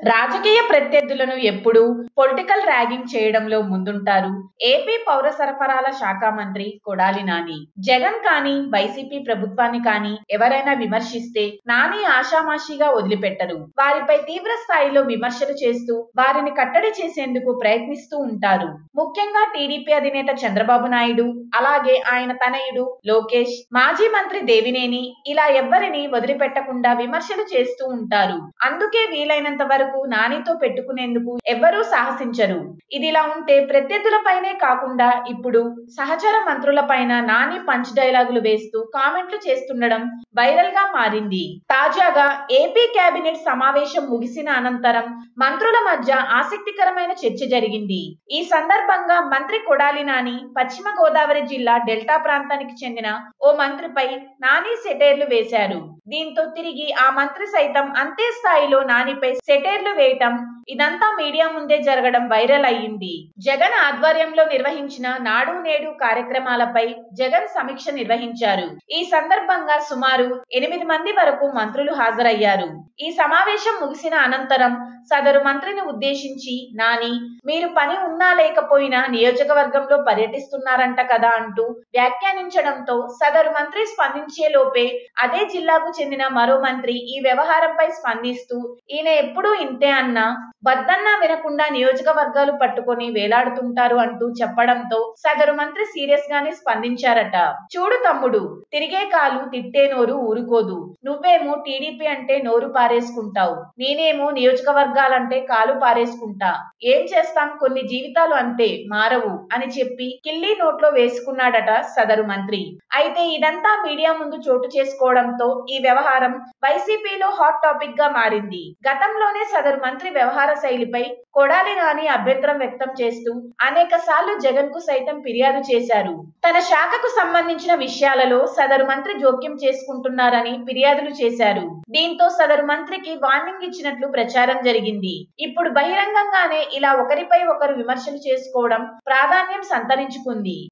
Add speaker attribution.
Speaker 1: రాజకీయ ప్రత్యర్థులను ఎప్పుడూ పొలిటికల్ ర్యాగింగ్ చేయడంలో ముందుంటారు ఏపీ పౌర సరఫరాల శాఖ మంత్రి కొడాలి నాని జగన్ కానీ వైసీపీ ప్రభుత్వాన్ని కానీ ఎవరైనా విమర్శిస్తే నాని ఆషామాషిగా వదిలిపెట్టరు వారిపై తీవ్ర స్థాయిలో విమర్శలు చేస్తూ వారిని కట్టడి చేసేందుకు ప్రయత్నిస్తూ ఉంటారు ముఖ్యంగా టీడీపీ అధినేత చంద్రబాబు నాయుడు అలాగే ఆయన తనయుడు లోకేష్ మాజీ మంత్రి దేవినేని ఇలా ఎవ్వరిని వదిలిపెట్టకుండా విమర్శలు చేస్తూ ఉంటారు అందుకే వీలైనంత వరకు నానితో పెట్టుకునేందుకు ఎవ్వరూ సాహసించరు ఇదిలా ఉంటే ప్రత్యర్థులపైనే కాకుండా ఇప్పుడు సహచర మంత్రులపైన నాని పంచ్ డైలాగులు వేస్తూ కామెంట్లు చేస్తుండడం వైరల్ గా మారింది తాజాగా ఏపీ కేబినెట్ సమావేశం ముగిసిన అనంతరం మంత్రుల మధ్య ఆసక్తికరమైన చర్చ జరిగింది ఈ సందర్భంగా మంత్రి కొడాలి నాని పశ్చిమ గోదావరి జిల్లా డెల్టా ప్రాంతానికి చెందిన ఓ మంత్రిపై నాని సెటైర్లు వేశారు దీంతో తిరిగి ఆ మంత్రి సైతం అంతే స్థాయిలో నానిపై సెటైర్లు వేయటం ఇదంతా మీడియా ముందే జరగడం వైరల్ అయ్యింది జగన్ ఆధ్వర్యంలో నిర్వహించిన నాడు నేడు కార్యక్రమాలపై జగన్ సమీక్ష నిర్వహించారు ఈ సందర్భంగా సుమారు ఎనిమిది మంది వరకు మంత్రులు హాజరయ్యారు ఈ సమావేశం ముగిసిన అనంతరం సదరు మంత్రిని ఉద్దేశించి నాని మీరు పని ఉన్నా లేకపోయినా నియోజకవర్గంలో పర్యటిస్తున్నారంట కదా అంటూ వ్యాఖ్యానించడంతో సదరు మంత్రి స్పందించే లోపే అదే జిల్లాకు చెందిన మరో మంత్రి ఈ వ్యవహారంపై స్పందిస్తూ ఈయన ఎప్పుడూ ఇంతే అన్నా వద్దన్నా వినకుండా నియోజకవర్గాలు పట్టుకొని వేలాడుతుంటారు అంటూ చెప్పడంతో సదరు మంత్రి సీరియస్ గానే స్పందించారట చూడు తమ్ముడు తిరిగే కాలు తిట్టే నోరు ఊరుకోదు నువ్వేమో టీడీపీ అంటే నోరు పారేసుకుంటావు నేనేమో నియోజకవర్గాలంటే కాలు పారేసుకుంటా ఏం చేస్తాం కొన్ని జీవితాలు అంతే మారవు అని చెప్పి కిల్లి నోట్లో వేసుకున్నాడట సదరు మంత్రి అయితే ఇదంతా మీడియా ముందు చోటు చేసుకోవడంతో ఈ వ్యవహారం వైసీపీలో హాట్ టాపిక్ గా మారింది గతంలోనే సదరు మంత్రి వ్యవహార శైలిపై కొడాలి నాని అభ్యంతరం వ్యక్తం చేస్తూ అనేక సార్లు జగన్ కు సైతం ఫిర్యాదు చేశారు తన శాఖకు సంబంధించిన విషయాలలో సదరు మంత్రి జోక్యం చేసుకుంటున్నారని ఫిర్యాదులు చేశారు దీంతో సదరు మంత్రికి వార్నింగ్ ఇచ్చినట్లు ప్రచారం జరిగింది ఇప్పుడు బహిరంగంగానే ఇలా ఒకరిపై ఒకరు విమర్శలు చేసుకోవడం ప్రాధాన్యం సంతరించుకుంది